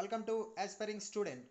welcome to aspiring student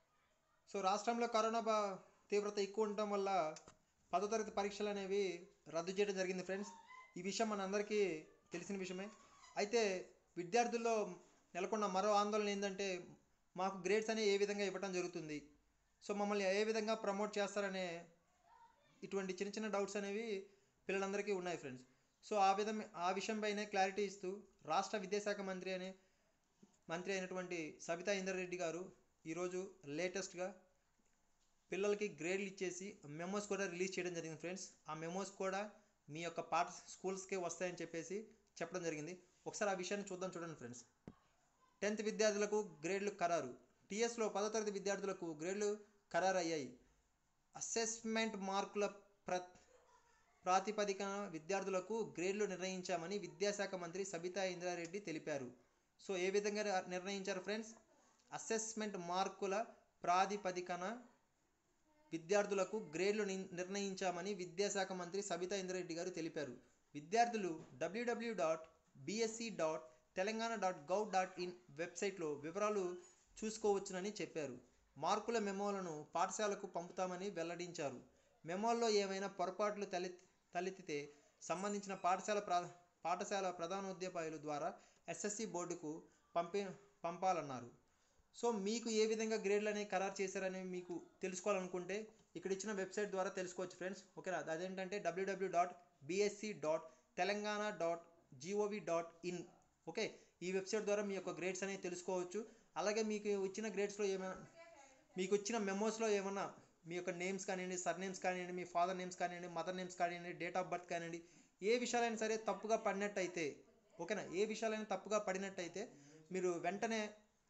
so రాష్ట్రంలో corona బా- తీవ్రత ఎక్కువ ఉండటం వల్ల పదో తరగతి పరీక్షలు అనేవి రద్దు చేయడం జరిగింది ఫ్రెండ్స్ ఈ విషయం మనందరికీ తెలిసిన విషయమే అయితే విద్యార్థుల్లో నెలకొన్న మరో ఆందోళన ఏంటంటే మాకు గ్రేడ్స్ అనేవి ఏ విధంగా ఇవ్వడం జరుగుతుంది సో మమ్మల్ని ఏ విధంగా ప్రమోట్ చేస్తారనే ఇటువంటి చిన్న చిన్న డౌట్స్ అనేవి పిల్లలందరికీ ఉన్నాయి ఫ్రెండ్స్ సో ఆ విధం ఆ విషయంపైనే క్లారిటీ ఇస్తూ రాష్ట్ర విద్యాశాఖ మంత్రి అనే మంత్రి అయినటువంటి సబితా ఇంద్రారెడ్డి గారు ఈరోజు లేటెస్ట్గా పిల్లలకి గ్రేడ్లు ఇచ్చేసి మెమోస్ కూడా రిలీజ్ చేయడం జరిగింది ఫ్రెండ్స్ ఆ మెమోస్ కూడా మీ యొక్క పాఠ స్కూల్స్కే వస్తాయని చెప్పేసి చెప్పడం జరిగింది ఒకసారి ఆ విషయాన్ని చూద్దాం చూడండి ఫ్రెండ్స్ టెన్త్ విద్యార్థులకు గ్రేడ్లు ఖరారు టీఎస్లో పదో తరగతి విద్యార్థులకు గ్రేడ్లు ఖరారు అయ్యాయి అసెస్మెంట్ మార్కుల ప్ర ప్రాతిపదికన విద్యార్థులకు గ్రేడ్లు నిర్ణయించామని విద్యాశాఖ మంత్రి సబితా ఇంద్రారెడ్డి తెలిపారు సో ఏ విధంగా ర- నిర్ణయించారు ఫ్రెండ్స్ అసెస్మెంట్ మార్కుల ప్రాతిపదికన విద్యార్థులకు గ్రేడ్లు ని- నిర్ణయించామని విద్యాశాఖ మంత్రి సబితా ఇంద్రారెడ్డి గారు తెలిపారు విద్యార్థులు WWW dot BSC dot Telangana dot gov dot in వెబ్సైట్లో వివరాలు చూసుకోవచ్చునని చెప్పారు మార్కుల మెమోలను పాఠశాలకు పంపుతామని వెల్లడించారు మెమోల్లో ఏమైనా పొరపాట్లు తలె తలెత్తితే సంబంధించిన పాఠశాల ప్రా పాఠశాల ప్రధానోద్యాపాయుల ద్వారా ఎస్ఎస్సి బోర్డుకు పంపి పంపాలన్నారు సో మీకు ఏ విధంగా గ్రేడ్లు అనేవి ఖరారు చేశారని మీకు తెలుసుకోవాలనుకుంటే ఇక్కడ ఇచ్చిన వెబ్సైట్ ద్వారా తెలుసుకోవచ్చు ఫ్రెండ్స్ ఓకేనా అదేంటంటే WWW dot BSC dot Telangana dot GOV dot in okay ఈ వెబ్సైట్ ద్వారా మీ యొక్క గ్రేడ్స్ అనేవి తెలుసుకోవచ్చు అలాగే మీకు ఇచ్చిన గ్రేడ్స్లో ఏమైనా మీకు వచ్చిన మెమోస్లో ఏమన్నా మీ యొక్క నేమ్స్ కానివ్వండి సర్ నేమ్స్ కానివ్వండి మీ ఫాదర్ నేమ్స్ కానివ్వండి మదర్ నేమ్స్ కానివ్వండి డేట్ ఆఫ్ బర్త్ కానివ్వండి ఏ విషయాలైనా సరే తప్పుగా పడినట్టయితే ఓకేనా ఏ విషయాలైనా తప్పుగా పడినట్టయితే మీరు వెంటనే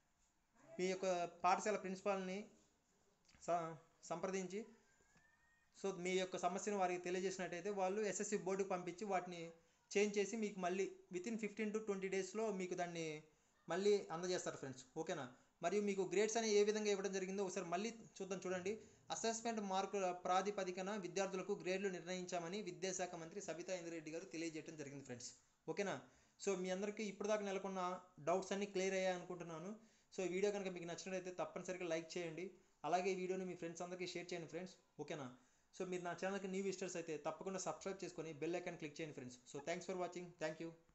మీ యొక్క పాఠశాల ప్రిన్సిపాల్ని స- సంప్రదించి సో మీ యొక్క సమస్యను వారికి తెలియజేసినట్టయితే వాళ్ళు ఎస్ఎస్సి బోర్డుకు పంపించి వాటిని చేంజ్ చేసి మీకు మళ్ళీ within fifteen to twenty డేస్లో మీకు దాన్ని మళ్ళీ అందజేస్తారు ఫ్రెండ్స్ ఓకేనా మరియు మీకు గ్రేడ్స్ అనేవి ఏ విధంగా ఇవ్వడం జరిగిందో ఒకసారి మళ్ళీ చూద్దాం చూడండి అసెస్మెంట్ మార్కుల ప్రాతిపదికన విద్యార్థులకు గ్రేడ్లు నిర్ణయించామని విద్యాశాఖ మంత్రి సబితా ఇంద్రెడ్డి గారు తెలియజేయడం జరిగింది ఫ్రెండ్స్ ఓకేనా సో మీ అందరికీ ఇప్పటిదాకా నెలకొన్న డౌట్స్ అన్నీ క్లియర్ అయ్యాయి అనుకుంటున్నాను సో ఈ వీడియో కనుక మీకు నచ్చినట్లయితే తప్పనిసరిగా లైక్ చేయండి అలాగే ఈ వీడియోని మీ ఫ్రెండ్స్ అందరికీ షేర్ చేయండి ఫ్రెండ్స్ ఓకేనా సో మీరు నా ఛానల్కి న్యూ విజిటర్స్ అయితే తప్పకుండా సబ్స్క్రైబ్ చేసుకొని బెల్ ఐకాన్ క్లిక్ చేయండి friends so thanks for watching thank you